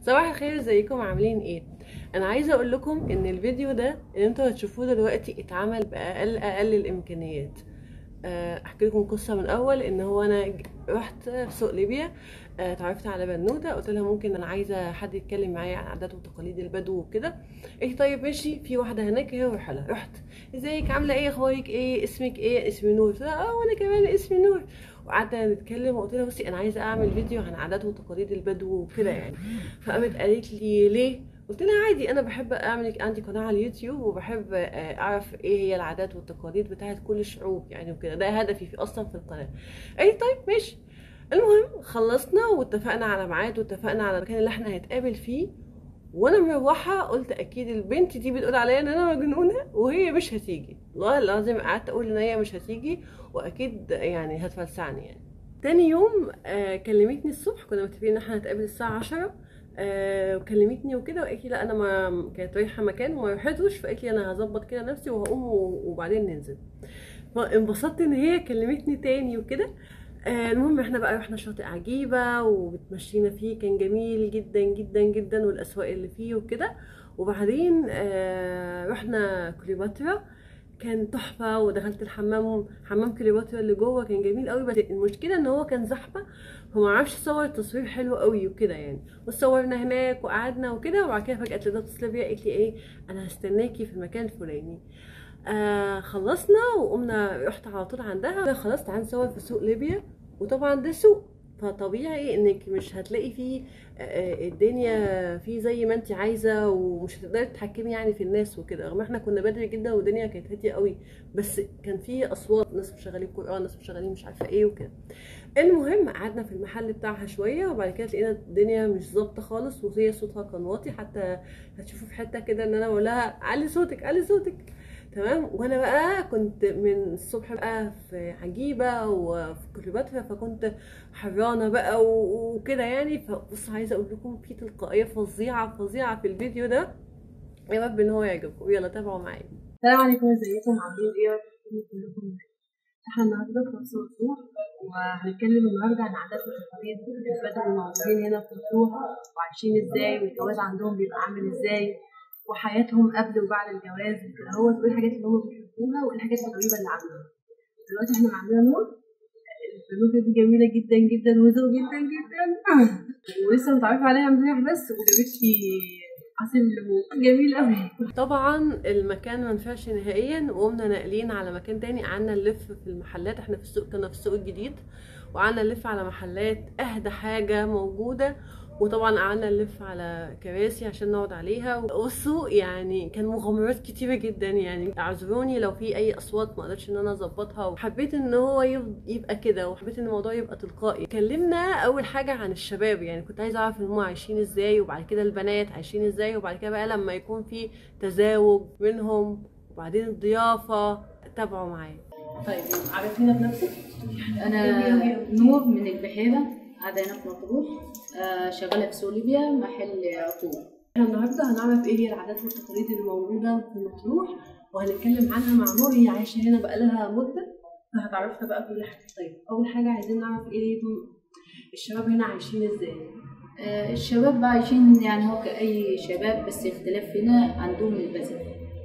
صباح الخير ازيكم عاملين ايه انا عايزه اقول لكم ان الفيديو ده اللي انتوا هتشوفوه دلوقتي اتعمل باقل اقل الامكانيات آه، احكي لكم قصه من الاول ان هو انا ج- رحت سوق ليبيا آه، اتعرفت على بنوته قلت لها ممكن انا عايزه حد يتكلم معايا عن عادات وتقاليد البدو وكده ايه طيب ماشي في واحده هناك هي رايحه لها رحت ازيك عامله ايه اخبارك ايه اسمك ايه اسمي نور قلت لها اه وانا كمان اسمي نور وقعدنا نتكلم وقلت لها بصي انا عايزه اعمل فيديو عن عادات وتقاليد البدو وكده يعني فقامت قالت لي ليه قلت لها عادي انا بحب اعمل عندي قناه على اليوتيوب وبحب آه، اعرف ايه هي العادات والتقاليد بتاعت كل الشعوب يعني وكده ده هدفي في اصلا في القناه اي طيب ماشي المهم خلصنا واتفقنا على ميعاد واتفقنا على المكان اللي احنا هنتقابل فيه وانا مروحه قلت اكيد البنت دي بتقول عليا ان انا مجنونه وهي مش هتيجي والله العظيم قعدت اقول ان هي مش هتيجي واكيد يعني هتفلسعني يعني تاني يوم آه كلمتني الصبح كنا متفقين ان احنا هنتقابل الساعه 10 آه وكلمتني وكده وقالت لي لا انا ما كانت رايحه مكان وما رحتوش فقالت لي انا هظبط كده نفسي وهقوم و- وبعدين ننزل فانبسطت ان هي كلمتني تاني وكده آه المهم احنا بقى رحنا شاطئ عجيبة وبتمشينا فيه كان جميل جدا جدا جدا والاسواق اللي فيه وكده وبعدين آه رحنا كليوباترا كان تحفة ودخلت الحمام حمام كليوباترا اللي جوه كان جميل قوي بس المشكلة ان هو كان زحمة فما عرفش صور تصوير حلو قوي وكده يعني وصورنا هناك وقعدنا وكده وبعد كده فجأة لقيتها بتتصل بيا قالت لي ايه انا هستناكي في المكان الفلاني آه خلصنا وقمنا رحت على طول عندها خلاص تعالى نصور في سوق ليبيا وطبعا ده سوق فطبيعي انك مش هتلاقي فيه آه، آه، الدنيا فيه زي ما انت عايزه ومش هتقدري تتحكمي يعني في الناس وكده رغم احنا كنا بدري جدا والدنيا كانت هاديه قوي بس كان فيه اصوات ناس مشغلين قران ناس مشغلين مش عارفه ايه وكده المهم قعدنا في المحل بتاعها شويه وبعد كده لقينا الدنيا مش ظابطه خالص وهي صوتها كان واطي حتى هتشوفوا في حته كده ان انا بقول لها علي صوتك علي صوتك تمام وانا بقى كنت من الصبح بقى في عجيبه وفي كليوباترا فكنت حرانه بقى و- وكده يعني فبص عايزه اقول لكم في تلقائيه فظيعه فظيعه في الفيديو ده يا رب ان هو يعجبكم يلا تابعوا معايا السلام عليكم ازيكم عاملين ايه يا رب تكونوا كلكم بخير. احنا النهارده في مرسى مطروح وهنتكلم النهارده عن عادات وتقاليد البدو الموجودين هنا في مطروح وعايشين ازاي والجواز عندهم بيبقى عامل ازاي وحياتهم قبل وبعد الجواز وكده هو وايه الحاجات اللي هم بيحبوها وايه الحاجات الغريبه اللي عندهم دلوقتي احنا معانا نور البنوته دي جميله جدا جدا وذوق جدا جدا ولسه متعرفه عليها امبارح بس وجابت لي عسل ليمون جميل قوي طبعا المكان ما نفعش نهائيا وقمنا ناقلين على مكان تاني قعدنا نلف في المحلات احنا في السوق كنا في السوق الجديد وقعدنا نلف على محلات اهدى حاجه موجوده وطبعا قعدنا نلف على كراسي عشان نقعد عليها والسوق يعني كان مغامرات كتيرة جدا يعني اعذروني لو في اي اصوات ما قدرتش ان انا اظبطها وحبيت ان هو يب- يبقى كده وحبيت ان الموضوع يبقى تلقائي كلمنا اول حاجة عن الشباب يعني كنت عايزة اعرف ان هم عايشين ازاي وبعد كده البنات عايشين ازاي وبعد كده بقى لما يكون في تزاوج منهم وبعدين الضيافة تابعوا معايا طيب عرفينا بنفسك انا نور من البحيره قاعده هنا في مطروح آه، شغاله في سوق ليبيا محل عطور احنا النهارده هنعرف ايه هي العادات والتقاليد اللي موجوده في مطروح وهنتكلم عنها مع نور هي عايشه هنا بقالها مده فهتعرفنا بقى كل حاجه طيب اول حاجه عايزين نعرف ايه الشباب هنا عايشين ازاي آه، الشباب بقى عايشين يعني هو كأي شباب بس اختلاف هنا عندهم البذخ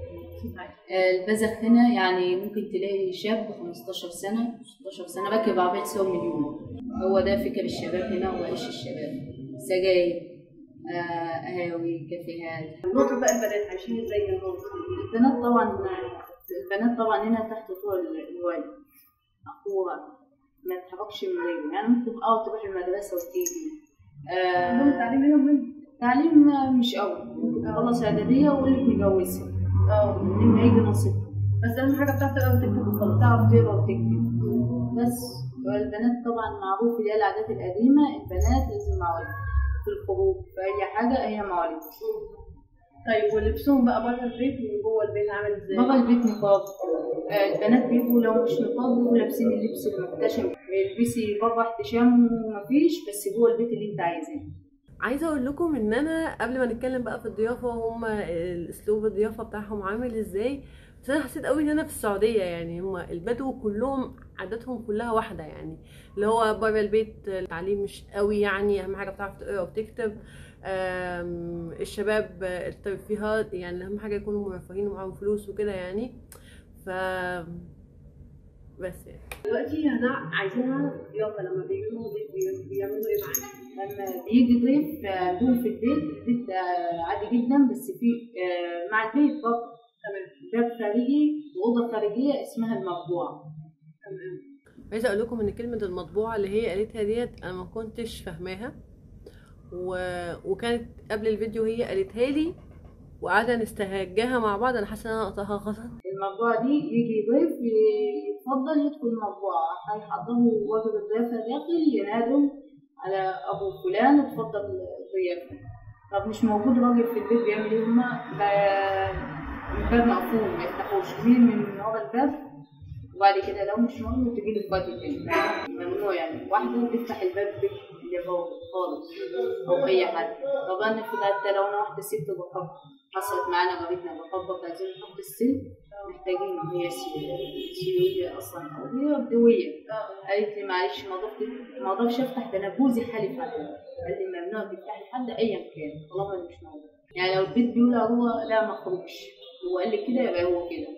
آه، البذخ هنا يعني ممكن تلاقي شاب 15 سنة 16 سنة راكب عربية تساوي مليون هو ده فكر الشباب هنا وعيش الشباب سجاير آه، قهاوي كافيهات النقطه بقى البنات عايشين ازاي هنا البنات طبعا البنات طبعا هنا تحت طول الوالد أخوها ما تتحركش من غيره يعني ممكن اه تروح المدرسة وتيجي آه التعليم هنا مهم تعليم مش قوي ممكن تخلص إعدادية ويقول لك نجوزها اه لما يجي نصيبها بس اهم حاجه بتعرف تقرا وتكتب وخلاص تعرف تقرا وتكتب بس والبنات طبعا معروف اللي هي العادات القديمة البنات لازم مواليد في الخروج في أي حاجة هي مواليد طيب ولبسهم بقى بره البيت وجوه البيت عامل ازاي بره البيت نقاب آه، البنات بيبقوا لو مش نقاب بيبقوا لابسين اللبس المحتشم البسي بره احتشام ومفيش بس جوه البيت اللي انت عايزاه عايزه اقول لكم ان انا قبل ما نتكلم بقى في الضيافه وهم الاسلوب الضيافه بتاعهم عامل ازاي بس انا حسيت قوي هنا في السعوديه يعني هما البدو كلهم عاداتهم كلها واحده يعني اللي هو بره البيت التعليم مش قوي يعني اهم حاجه بتعرف تقرا وتكتب آم، الشباب الترفيهات يعني اهم حاجه يكونوا مرفهين ومعاهم فلوس وكده يعني ف بس يعني دلوقتي انا عايزين نعرف الضيافه لما بيجوا بيعملوا ايه معانا لما بيجي ضيف آه، عندهم في البيت البيت آه، عادي جدا بس في آه، مع البيت برضه تمام باب خارجي وأوضة خارجية اسمها المطبوعة تمام عايزه اقول لكم ان كلمه المطبوعه اللي هي قالتها ديت انا ما كنتش فاهماها و... وكانت قبل الفيديو هي قالتها لي وقعدنا نستهجاها مع بعض انا حاسه ان انا قطعها غلط المطبوعة دي يجي ضيف يتفضل يدخل المطبوعة هيحضروا واجب الضيافة داخل ينادوا على أبو فلان اتفضل الضيافة طب مش موجود راجل في البيت بيعمل ايه هما ب- الباب مقفول ما يفتحوش مين من ورا الباب وبعد كده لو مش موجود تجي له اخواتي تاني ممنوع يعني واحدة تفتح الباب اللي هو خالص أو أي حد طب أنا في حتى لو أنا واحدة ست بطبق حصلت معانا جارتنا بطبق عايزين نحط السلك محتاجين هي سيوية أصلا أو هي بدوية قالت لي معلش ما اقدرش ما اقدرش افتح ده انا جوزي حالف عليا قال لي ممنوع تفتحي لحد ايا كان طالما أنا مش موجود يعني لو البيت بيقول هو لا ما اخرجش هو قال لي كده يبقى هو كده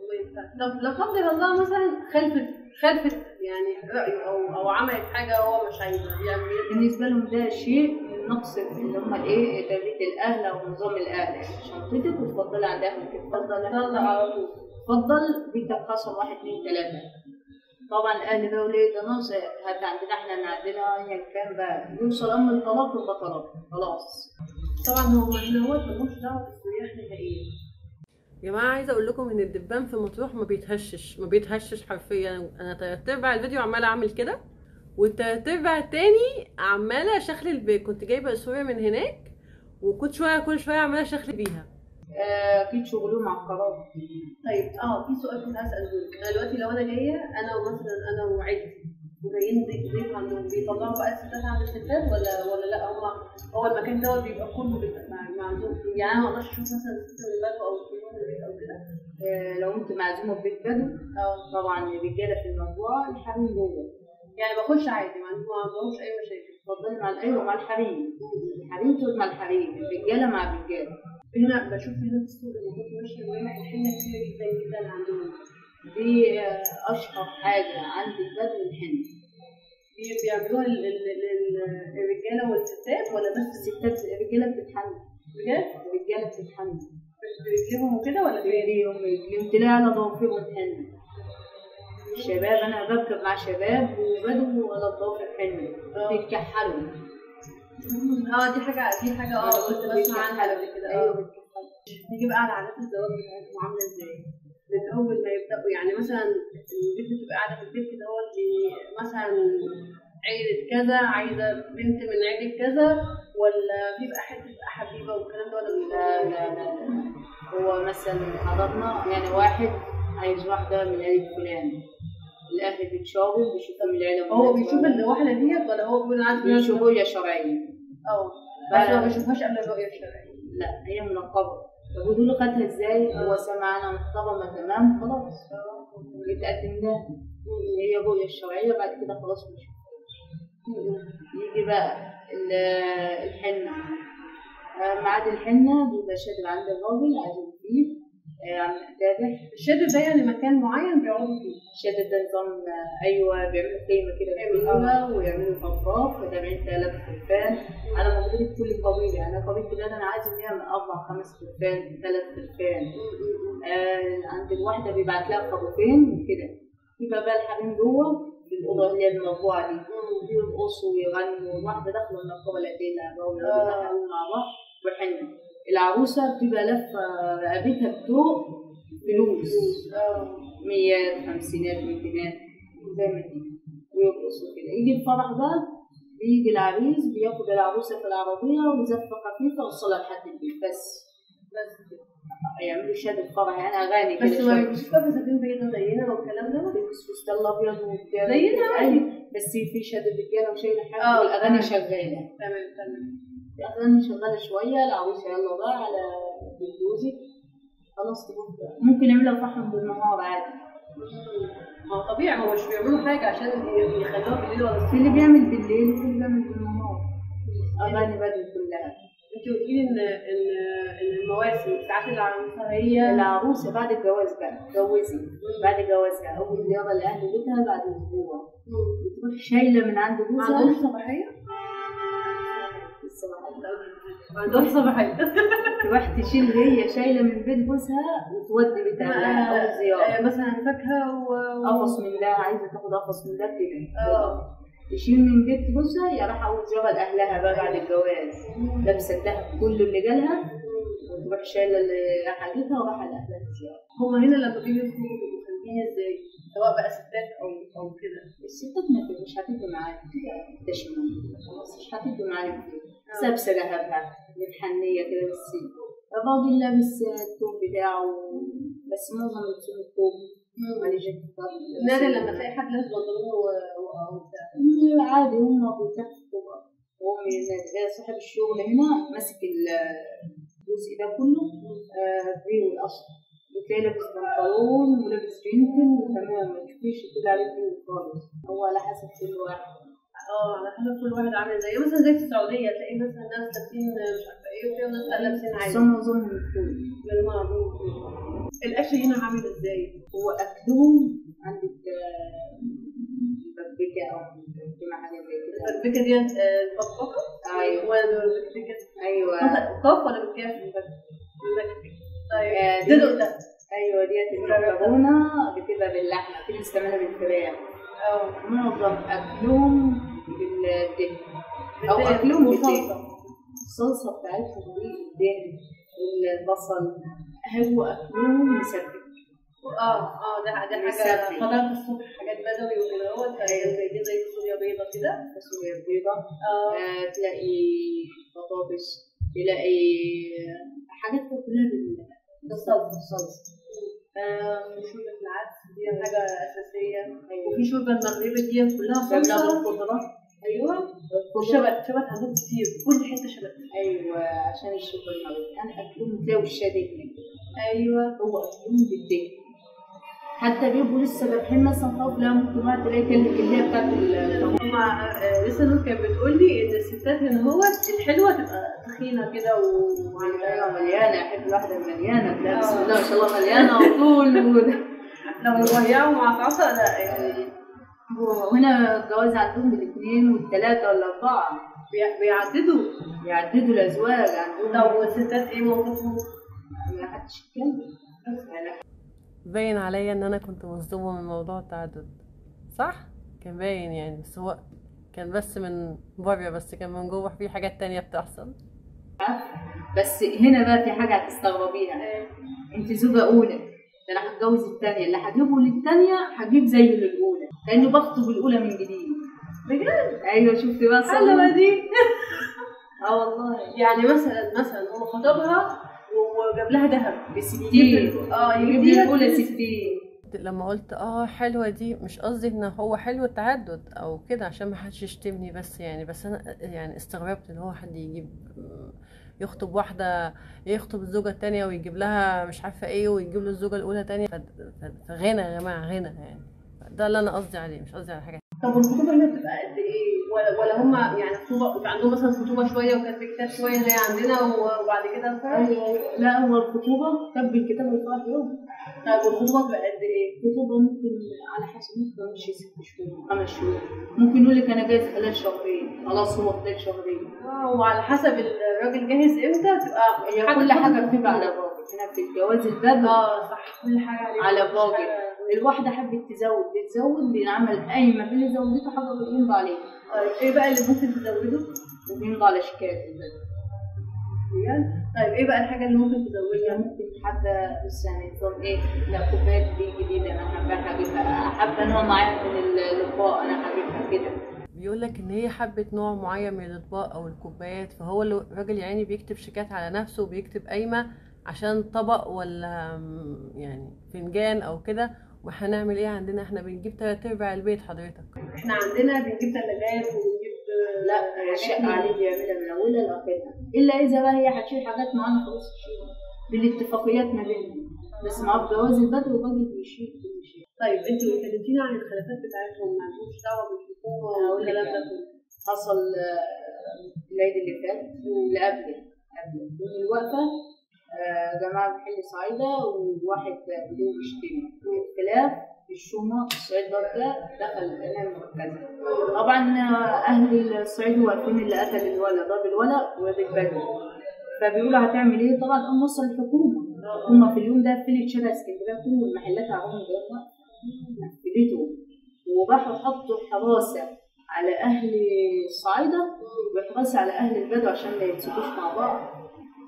طب لا قدر الله مثلا خلفت خلفت يعني رايه او او عملت حاجه هو مش عايزها يعمل ايه بالنسبه لهم ده شيء من نقص اللي هم الايه تربيه الاهل او نظام الاهل يعني شنطتك وتفضلي عند اهلك اتفضل طلع على طول اتفضل بيتك خاصه واحد اثنين ثلاثه طبعا الاهل بقى ليه ده ناقص هات عندنا احنا إن عندنا ايا كان بقى يوصل امر الطلاق يبقى طلاق خلاص طبعا هو هنا هو ملوش دعوه بالسياح نهائيا يا جماعه عايزه اقول لكم ان الدبان في مطروح ما بيتهشش ما بيتهشش حرفيا انا تلات ارباع الفيديو عماله اعمل كده والتلات ارباع التاني عماله اشخلل البيت كنت جايبه صوره من هناك وكنت شويه كل شويه عماله اشخلل بيها آه، اكيد شغلهم على القرار طيب اه في سؤال كنت هسأله لك انا دلوقتي لو انا جايه انا ومثلا انا وعيلتي وجايين ضيف ضيف عندهم بيطلعوا بقى الستات عند الستات ولا ولا لا هم هو المكان دوت بيبقى كله بيبقى مع- معزوم يعني انا ما اقدرش اشوف مثلا ست من البلد او اتنين من البيت او كده آه، لو انت معزومه في بيت بدو اه طبعا الرجاله في المجموعه الحريم جوه يعني بخش عادي ما عندهم- ما عندهمش اي مشاكل اتفضلي مع ايوه مع الحريم الحريم تقعد مع الحريم الرجاله مع الرجاله هنا بشوف هنا في السوق لما كنت ماشيه ريحه الحنه كتير جدا جدا عندهم دي آه، اشهر حاجه عند البدو الحنه بي- بيعملوها لل- لل- لل- للرجاله والستات ولا بس الستات الرجاله بتتحن بجد الرجاله بتتحن برجليهم وكده ولا بايه؟ رجليهم رجليهم تلاقي على ضوافرهم حنه الشباب انا بركب مع شباب وبدو على الضوافر حنه بيتكحلوا اه دي حاجه دي حاجه اه كنت بسمع عنها قبل كده ايوه اه بيتكحلوا نيجي بقى على عادات الزواج بتاعتهم عامله ازاي من اول ما يبداوا يعني مثلا البنت بتبقى قاعده في البيت كده هو مثلا عيلة كذا عايزة بنت من عيلة كذا ولا بيبقى حتة حبيبة والكلام ده ولا لا لا لا هو مثلا حضرنا يعني واحد عايز واحدة من عيلة فلان الأهل بيتشاوروا بيشوفها من العيلة هو فلان. بيشوف الواحدة ديت ولا هو بيقول عايز بيشوفوا هي شرعية اه بس ما بيشوفهاش قبل الرؤية الشرعية لا هي منقبة طب ودول خدها ازاي؟ هو سمعنا محترمة تمام خلاص بيتقدم ده هي الرؤية الشرعية بعد كده خلاص مش يجي بقى ال- الحنة آه، ميعاد الحنة بيبقى شادد عند الراجل عايزين فيه آه، عم ذابح الشد ده يعني مكان معين بيقعدوا فيه شادد ده نظام آه، أيوة بيعملوا خيمة كده كبيرة ويعملوا مطبخ وتابعين تلات خرفان على مقدرة كل قبيلة يعني قبيلة ده أنا عايز إن هي من أربع خمس خرفان تلات خرفان آه عند الواحدة بيبعت لها خروفين كده يبقى بقى الحريم جوه في الأوضة اللي هي المربوعة دي يرقصوا ويغنوا والواحدة داخلة منقبة الأيدينا بقى ويقعدوا يحرموا مع بعض وحنة العروسة بتبقى لفة رقبتها بطوق فلوس ميات خمسينات ميتينات زي ما تيجي ويرقصوا كده يجي الفرح بقى بيجي العريس بياخد العروسة في العربية وزفة خفيفة وصلها لحد البيت بس بس كده. يعملوا شاد الفرح يعني أغاني كده بس ما شوية. بيبقوش بقى فساتين بيضة زينا والكلام ده بيلبس فستان الابيض وبتاع زينا عادي. أيوة. بس في شاد الرجاله وشايله حاجه اه، والاغاني تمام. شغاله تمام تمام الاغاني شغاله شويه العروسه يلا بقى على بيت جوزك خلاص تبوظ ممكن نعملها فحم بالنهار عادي ما هو طبيعي هو مش بيعملوا حاجه عشان ي- يخلوها بالليل ولا في اللي بيعمل بالليل وفي اللي بيعمل بالنهار اغاني بدري كلها انت قلتي لي ان ان ان المواسم ساعات العروسه هي العروسه بعد الجواز بقى اتجوزي بعد جوازها اول زياره لاهل بيتها بعد اسبوع بتروح شايله من عند ما عندهمش جوزها صباحيه؟ الصباحية. ما عندهمش صباحيه تروح تشيل هي شايله من بيت جوزها وتودي بيت اهلها اول زياره آه، مثلا فاكهه و قفص من ده عايزه تاخد قفص من ده كده اه تشيل من بيت جوزها يا راح اول زياره لاهلها بقى بعد الجواز لابسه الدهب كله اللي جالها وتروح شايله اللي حاجتها وراح لاهلها الزياره هما هنا لما بيجوا يخرجوا بيبقوا خارجين ازاي؟ سواء بقى ستات او او كده الستات ما تبقى- مش هتبقى معاك تشمل خلاص مش هتبقى معاك سابسه لهبها متحنيه كده بس الراجل لابس التوب بتاعه بس معظم لبسهم التوب مالي جاكيت نادر لما تلاقي حد لابس بنطلون و- و- او بتاع عادي هم بيتفقوا وهم صاحب الشغل هنا ماسك ال- الجزء ده كله آه، فيو الاصل بتلاقي لابس بنطلون ولابس جينكن وتمام ما تشوفيش كده عليه فيو خالص هو على حسب كل واحد اه على حسب كل واحد عامل زي مثلا زي في السعوديه تلاقي مثلا ناس لابسين مش عارفه ايه وفي ناس لابسين بس عادي هم معظمهم فوق بالمعروف الاكل هنا عامل ازاي؟ هو اكلهم عندك آه، مبكبكه او مقدمه حاجه زي كده البكه ديت آه، البكبكه ايوه ولا البكبكه؟ ايوه قاف ولا بالكاف؟ البكبكه طيب آه، دي- دلو ده ايوه ديت المكرونه بتبقى باللحمه في ناس تعملها بالفراخ اه معظم اكلهم بالدهن او بالدهن اكلهم وصلصة. بالدهن الصلصه بتاعتهم دي الدهن والبصل هو اكلهم مسبك اه اه ده ده حاجه مسبك. فطرت الصبح حاجات بدوي وكده هو زي دي زي فاصوليا بيضه كده فاصوليا بيضاء اه آه، تلاقي بطاطس تلاقي حاجات كلها بال- بالصلصه بالصلصه آه، شوربه العدس دي حاجه اساسيه وفي شوربه المغربي دي كلها بيعملوها صلصه بالخضره ايوه الخضره والشبت شبت عندهم كتير كل حته شبت ايوه عشان الشوربه المغربي انا اكلهم تلاقي الشديد ايوه هو اكلهم بالدهن حتى بيبقوا لسه ذابحين مثلا خلاص لا ممكن واحد تلاقي كل اللي هي بتاعت ال- هما آه، لسه نور كانت بتقول لي ان الستات هنا هو الحلوه تبقى تخينه كده ايوه وعندها مليانه احب الواحده المليانه تلاقي بسم آه. الله ما شاء الله مليانه على طول و- لو رفيعه ومعصعصه لا يعني وهنا الجواز عندهم بالاثنين والثلاثه والاربعه بي- بيعددوا يعددوا الازواج عندهم طب والستات ايه موقفهم؟ ما حدش يتكلم يعني باين عليا ان انا كنت مصدومه من موضوع التعدد صح كان باين يعني بس هو كان بس من بره بس كان من جوه في حاجات تانية بتحصل بس هنا بقى في حاجه هتستغربيها انت زوجة أولى ده أنا هتجوز التانية اللي هجيبه للتانية هجيب زيه للأولى لأنه بخطب الأولى من جديد بجد أيوه شفت بقى حلوة الصدمة دي اه والله يعني مثلا مثلا هو خطبها وجاب لها ذهب بستين اه يجيب يجيب لي لها الأولى فلوس. ستين لما قلت اه حلوة دي مش قصدي ان هو حلو التعدد او كده عشان ما حدش يشتمني بس يعني بس انا يعني استغربت ان هو حد يجيب يخطب واحدة يخطب الزوجة التانية ويجيب لها مش عارفة ايه ويجيب له الزوجة الأولى تانية ف- ف- فغنى يا جماعة غنى يعني ده اللي أنا قصدي عليه مش قصدي على حاجة طب والخطوبة هنا بتبقى قد ايه؟ ولا ولا هما يعني خطوبة بيبقى عندهم مثلا خطوبة شوية وكانت كتاب شوية زي عندنا وبعد كده الفرح؟ أيوه لا هو الخطوبة كتب الكتاب الفرح يوم طب والخطوبة بتبقى قد ايه؟ الخطوبة ممكن على حسب ممكن تمشي ست شهور خمس شهور ممكن يقول لك أنا جاهز خلال شهرين خلاص هو خلال شهرين اه وعلى حسب الراجل جاهز امتى تبقى هي حاجة كل حاجة كل- بتبقى على الراجل هنا في الجواز البدري اه صح كل حاجة عليه على مش الراجل حاجة- الواحدة حبت تزود بتزود بينعمل قايمة في اللي زودته حاجة بيمضى عليها طيب ايه بقى اللي ممكن تزوده؟ وبيمضى على شيكات بجد؟ طيب ايه بقى الحاجة اللي ممكن هي تزودها؟ ممكن حابة بس يعني نظام ايه لا كوبايات دي جديدة أنا حابة أجيبها حابة نوع معين من الأطباق أنا حاببها كده بيقول لك ان هي حبت نوع معين من الاطباق او الكوبايات فهو اللي- الراجل يعني بيكتب شيكات على نفسه وبيكتب قايمه عشان طبق ولا م- يعني فنجان او كده وهنعمل ايه عندنا احنا بنجيب تلات ارباع البيت حضرتك احنا عندنا بنجيب ثلاجات وبنجيب لا الشقة عليه بيعملها من أولها لآخرها إلا إذا بقى هي هتشيل حاجات معانا خلاص تشيلها بالاتفاقيات ما بينهم بس مع جواز البدو الراجل بيشيل كل شيء طيب انت كلمتينا عن الخلافات بتاعتهم ما لهمش دعوه بالحكومه هقول لك والكلام ده يعني. كله حصل آه، العيد اللي فات اللي قبله قبله يوم الوقفة آه، جماعة محل صعيدة وواحد بدون بيشتري اختلاف في الشومة الصعيد ده دخل العناية المركزة طبعا آه، أهل الصعيد واقفين اللي قتل الولد ضرب الولد واد البدوي فبيقولوا هتعمل ايه طبعا قام وصل الحكومة الحكومة في اليوم ده قفلت شارع اسكندرية كله المحلات عموما جوه قفلته وراحوا حطوا حراسة على أهل الصعيدة وحراسة على أهل البدو عشان ما يمسكوش مع بعض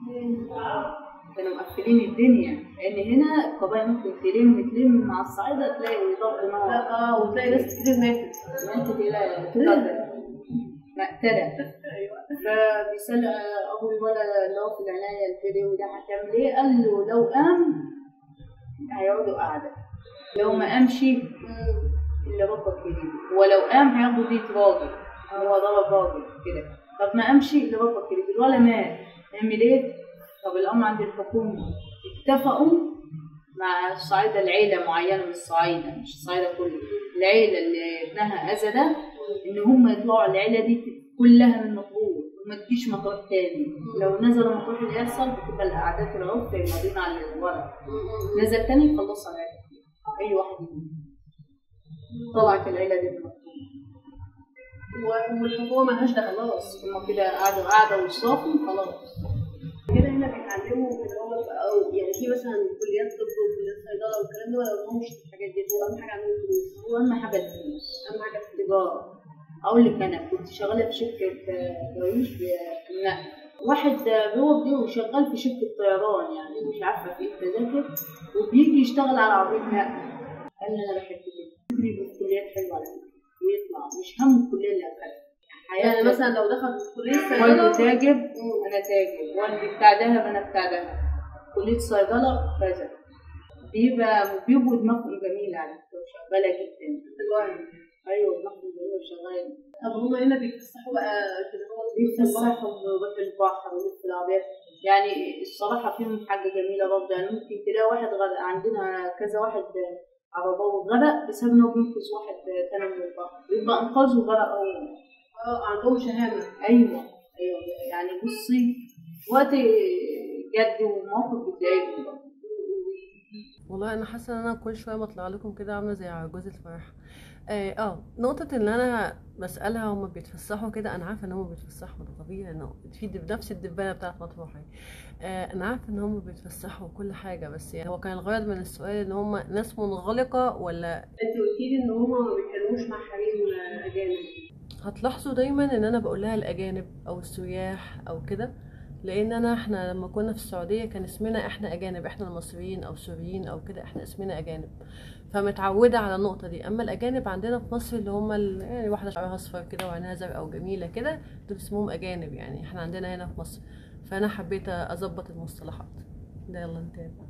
كانوا مقفلين الدنيا لأن هنا القبائل ممكن تلم تلم مع الصعيدة تلاقي ضرب نار اه وتلاقي ناس كتير ماتت أنت تلاقي تقدر مقتلة فبيسأل أبو الولد اللي هو في العناية الفيديو ده هتعمل إيه؟ قال له لو قام هيقعدوا قاعدة لو ما قامش اللي ربك يريده ولو قام هياخدوا دي راجل هو ضرب راجل كده طب ما قامش اللي ربك يريده الولد مات نعمل ايه؟ طب الأمر عند الحكومة اتفقوا مع الصعايدة العيلة معينة من الصعايدة مش الصعايدة كله العيلة اللي ابنها أذى ده إن هم يطلعوا العيلة دي كلها من مطروح وما تجيش مطروح تاني لو نزلوا مطروح اللي يحصل بتبقى الأعداد العرف في المدينة على الورق نزل تاني يخلصوا العيلة أي واحد منهم طلعت العيلة دي من مطروح و- والحكومه مالهاش دخل خلاص هما كده قعدوا قعدة وصافوا خلاص كده هنا بيتعلموا كده هو او يعني في مثلا كليات طب وكليات صيدله والكلام ده ولا هم مش الحاجات دي هو اهم حاجه عندهم الفلوس هو أهم حاجة الفلوس اهم حاجه الفلوس تجارة أقول لك أنا كنت شغالة في شركة آه، درويش بالنقل واحد آه، هو بي- شغال في شركة طيران يعني مش عارفة في إيه التذاكر وبيجي يشتغل على عربية نقل قال لي أنا بحب كده بيجي في كليات حلوة على فكرة ويطلع مش هم الكلية اللي أخدها يعني مثلا لو دخل كليه والدي صيدله تاجر أنا تاجر والدي بتاع دهب أنا بتاع دهب كلية صيدلة كذا بيبقى بيبقوا دماغهم جميلة على فكرة وشغالة جدا أيوة دماغهم جميلة وشغالة طب هم هنا بيتفسحوا بقى كده هو بيتفسحوا ويروحوا البحر ويروحوا العربيات يعني الصراحة فيهم حاجة جميلة برضه يعني ممكن تلاقي واحد غرق عندنا كذا واحد عرباوي غرق بسبب إنه بينقذ واحد تاني من البحر يبقى أنقذه غرق هو اه عندهم شهامه أيوه أيوه يعني بصي وقت جد وموقف بتضايقني برضه والله انا حاسه ان انا كل شويه بطلع لكم كده عامله زي عجوز الفرح اه آه، نقطة ان انا بسألها هما بيتفسحوا كده انا عارفة ان هما بيتفسحوا ده طبيعي انه في دب- نفس الدبانة بتاعت مطروح يعني آه انا عارفة ان هما بيتفسحوا وكل حاجة بس يعني هو كان الغرض من السؤال ان هما ناس منغلقة ولا انت قلتي لي ان هما ما بيتكلموش مع حريم اجانب هتلاحظوا دايما ان انا بقول لها الاجانب او السياح او كده لان انا احنا لما كنا في السعوديه كان اسمنا احنا اجانب احنا المصريين او سوريين او كده احنا اسمنا اجانب فمتعوده على النقطه دي اما الاجانب عندنا في مصر اللي هم ال- يعني واحده شعرها اصفر كده وعينها زرقاء او جميله كده دول اسمهم اجانب يعني احنا عندنا هنا في مصر فانا حبيت اظبط المصطلحات ده يلا نتابع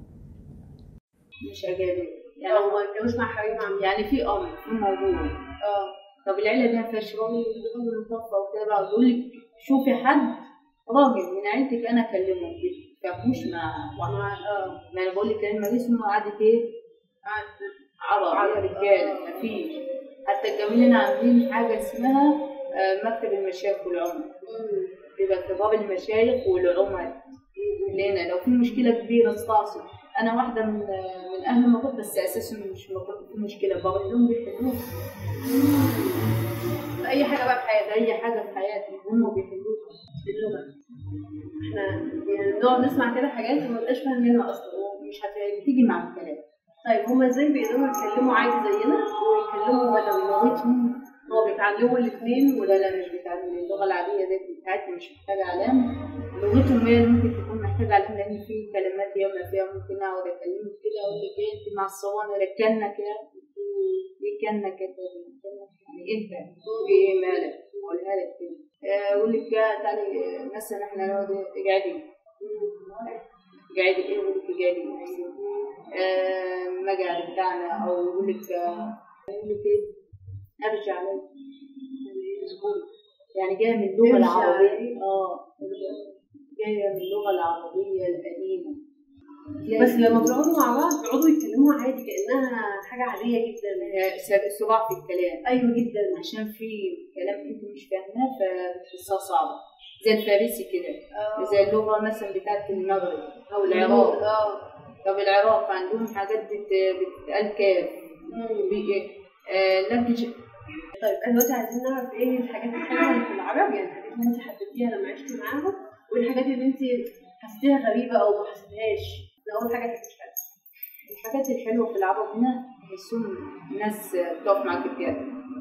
مش أجانب يعني او ما يتكلموش مع حريم عن يعني في أمر في موضوع اه طب العيلة دي ما فيهاش راجل راجل متوفى وكده بقى يقول لك شوفي حد راجل من عيلتك أنا أكلمه ما تتفقوش مع واحد اه ما أنا بقول لك كلمة اسمه قعدة إيه؟ عرب يا رجالة مفيش حتى الجميلين عاملين حاجة اسمها آه، مكتب المشايخ والعمر بيبقى كبار المشايخ والعمر لنا لو في مشكلة كبيرة استعصي أنا واحدة من من أهل مطروح بس أساسا مش مطروح في مشكلة بروح لهم بيحلوها اي حاجه بقى في حياتك أي حاجة في حياتي هم بيحلوها باللغه احنا يعني بنقعد نسمع كده حاجات وما بنبقاش فاهمينها اصلا مش هتيجي مع الكلام طيب هما ازاي بيقدروا يتكلموا عادي زينا ويتكلموا بدوي لغتهم هو بيتعلموا الاثنين ولا لا مش بتاعتنا اللغة العادية دي بتاعتنا مش محتاجة علام لغتهم هي اللي ممكن تكون محتاجة علام لأن في كلمات ياما فيها ممكن أقعد أكلمك كده أقول لك إيه أنت مع الصواني ركنا كده إيه كنا كده يعني أنت في إيه مالك أقولها لك كده آه، أقول لك آه، تعالي آه، مثلا إحنا نقعد اقعدي قاعد ايه يقول لك قاعد آه مقعد بتاعنا او يقول لك آه، يقول لك ايه ارجع لي اسبوع يعني جايه من اللغه ارجع العربيه لي. اه ارجع. جايه من اللغه العربيه القديمه بس لما بيقعدوا مع بعض بيقعدوا يتكلموا عادي كانها حاجه عاديه جدا صباع في الكلام ايوه جدا عشان في كلام انت مش فاهماه فبتحسها صعبة زي الفارسي كده زي اللغة مثلا بتاعت المغرب أو العراق اه طب العراق عندهم حاجات بت- بتتقال كاف بي- آه، لكن طيب احنا دلوقتي عايزين نعرف ايه الحاجات الحلوه اللي في العرب يعني الحاجات اللي انت حبيتيها لما عشتي معاهم وايه الحاجات اللي انت حسيتيها غريبه او ما حسيتهاش ده اول حاجه كانت مش حلوه الحاجات الحلوة في العرب هنا تحسهم ناس بتقف معاك بجد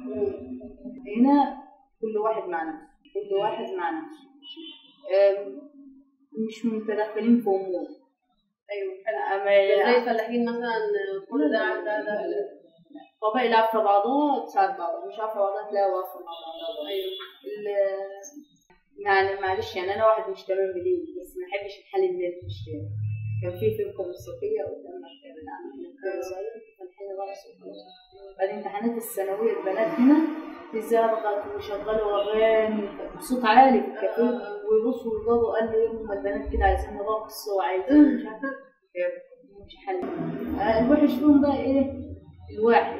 هنا كل واحد مع نفسه كل واحد مع نفسه آم، مش متدخلين في أمور ايوه حلو أما زي الفلاحين مثلا كل ده ده ده قبائل عارفة بعضها تساعد بعضها مش عارفة بعضها تلاقي واقفة مع بعضها ايوه ال- يعني معلش يعني أنا واحد مش تمام بدين بس ما أحبش الحل الناس مش تمام كان في فرقة موسيقية قدام مكتبة عاملين كده صغير فالحين رقص وخلاص بعد امتحانات الثانوية البنات هنا تزرغط ويشغلوا أغاني بصوت عالي في الكافيه ويبصوا لبابا قال له يوم البنات كده عايزين رقص وعايزين مش عارفة مش حل آه، الوحش فيهم بقى إيه الواحد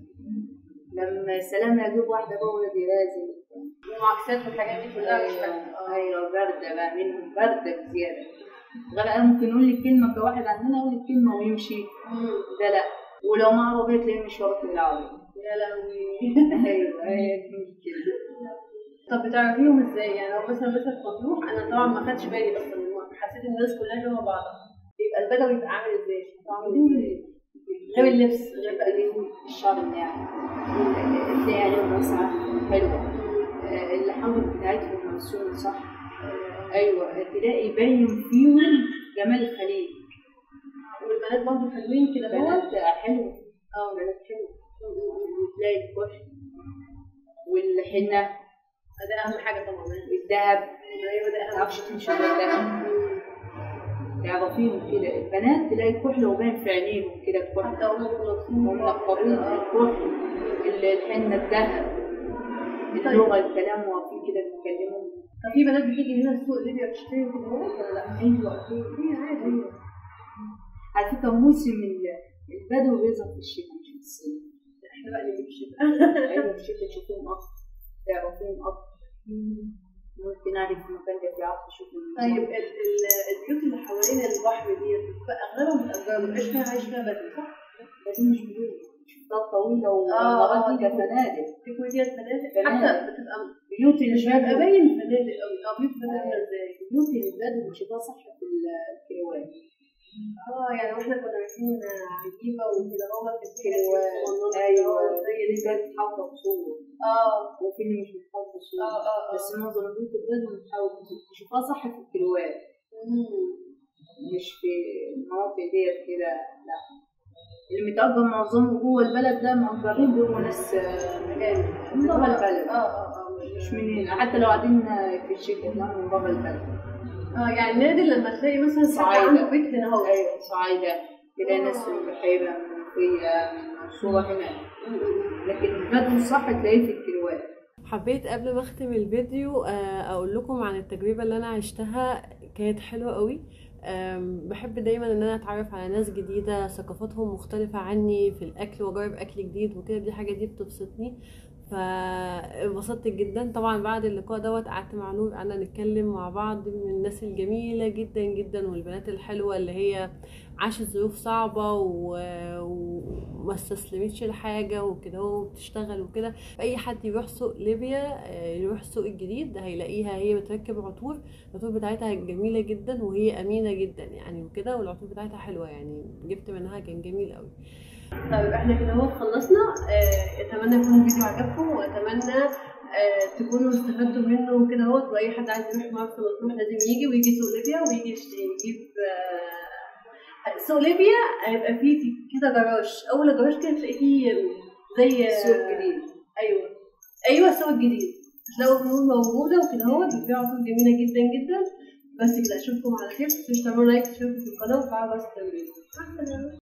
لما سلام يجيب واحدة بقى ولا بيرازي المعاكسات والحاجات دي كلها مش حلوه ايوه ايوه باردة بقى منهم باردة بزيادة غير انا ممكن اقول لك كلمة كواحد عندنا اقول لك كلمة ويمشي مم. ده لا ولو ما عربية تلاقيه مش وراك بالعربية يا لهوي ايوه هي دي كده طب بتعرفيهم ازاي يعني لو مثلا مثلا في مطروح انا طبعا ما خدتش بالي اصلا حسيت الناس كلها شبه بعضها يبقى البدوي يبقى عامل ازاي شكله عامل ازاي غير اللبس غير بقى بعدين الشعر الناعم تلاقي عليهم واسعة حلوة آه، اللحام بتاعتهم مرسومة صح ايوه تلاقي باين فيهم جمال الخليج والبنات برضه حلوين كده هو بنات حلوة اه بنات حلوة وتلاقي الكحل والحنة ده اهم حاجه طبعا والذهب ايوه ده اهم متعرفش تمشي من الذهب تعرفيهم كده البنات تلاقي الكحل وباين في عينيهم كده الكحل حتى هم مبسوطين ومنقبين الكحل ال- الحنة الذهب اللغة الكلام واقفين كده بيتكلموا طب في بنات بتيجي هنا السوق ليبيا بتشتري كده هو ولا لا؟ ايوه هي عادي ايوه على فكرة موسم ال- البدو بيظهر في الشتاء مش في الصيف احنا بقى اللي بنشتري ايوه في الشتاء تشوفيهم اكتر تعرفيهم اكتر ممكن اعرف في المكان ده بيعرف تشوف طيب ال- ال- البيوت اللي حوالين البحر دي بتبقى اغلبها متأجرة مبقاش فيها عايش فيها بدري صح؟ بس مش بيوت شفتات طويلة آه، والمرات دي آه. كفنادق تكون ديت فنادق فنادق. حتى بتبقى بيوت مش بيبقى البدو باين فنادق قوي اه بيوت فنادق ازاي؟ بيوت البدو بتشوفها صح في الكيلوات اه يعني واحنا كنا رايحين عجيبة وكده هو في كيلوات الكيلوات ايوه زي اللي دي كانت حاطة صور اه وفي اللي مش متحاطة صور اه اه اه بس معظم بيوت البدو متحاطة تشوفها صح في الكيلوات مم. مش في المناطق ديت كده لا اللي متأجر معظمه جوه البلد ده مأجرين بيبقوا ناس آه، جامد من بره البلد اه اه اه مش من هنا حتى لو قاعدين في الشتاء لا من بره البلد اه يعني نادر لما تلاقي مثلا حد صعايدة. عنده بيت هنا اهو ايوه صعايدة تلاقي ناس من بحيرة من منوفية من منصورة هنا لكن البدو الصح تلاقيه في الكيلوات حبيت قبل ما اختم الفيديو آه، اقول لكم عن التجربه اللي انا عشتها كانت حلوه قوي آم، بحب دايما ان انا اتعرف على ناس جديده ثقافاتهم مختلفه عني في الاكل واجرب اكل جديد وكده دي حاجه دي بتبسطني فانبسطت جدا طبعا بعد اللقاء دوت قعدت مع نور قعدنا نتكلم مع بعض من الناس الجميله جدا جدا والبنات الحلوه اللي هي عاشت ظروف صعبه و- وما استسلمتش لحاجه وكده وبتشتغل وكده اي حد يروح سوق ليبيا آه، يروح السوق الجديد هيلاقيها هي بتركب عطور العطور بتاعتها جميله جدا وهي امينه جدا يعني وكده والعطور بتاعتها حلوه يعني جبت منها كان جميل قوي طيب احنا كده اهو خلصنا آه، اتمنى يكون الفيديو عجبكم واتمنى آه، تكونوا استفدتوا منه وكده اهوت واي حد عايز يروح مرسى مطروح لازم يجي ويجي سوق ليبيا ويجي يشت- يجيب آه، سوق ليبيا هيبقى فيه في كده جراج اول جراج كده تلاقي فيه زي سوق جديد ايوه ايوه السوق الجديد هتلاقوا النور موجوده وكده اهوت بتبيع عطور جميله جدا جدا بس كده اشوفكم على خير متنسوش تعملوا لايك وتشتركوا في القناه وتفعلوا جرس التنبيه مع السلامه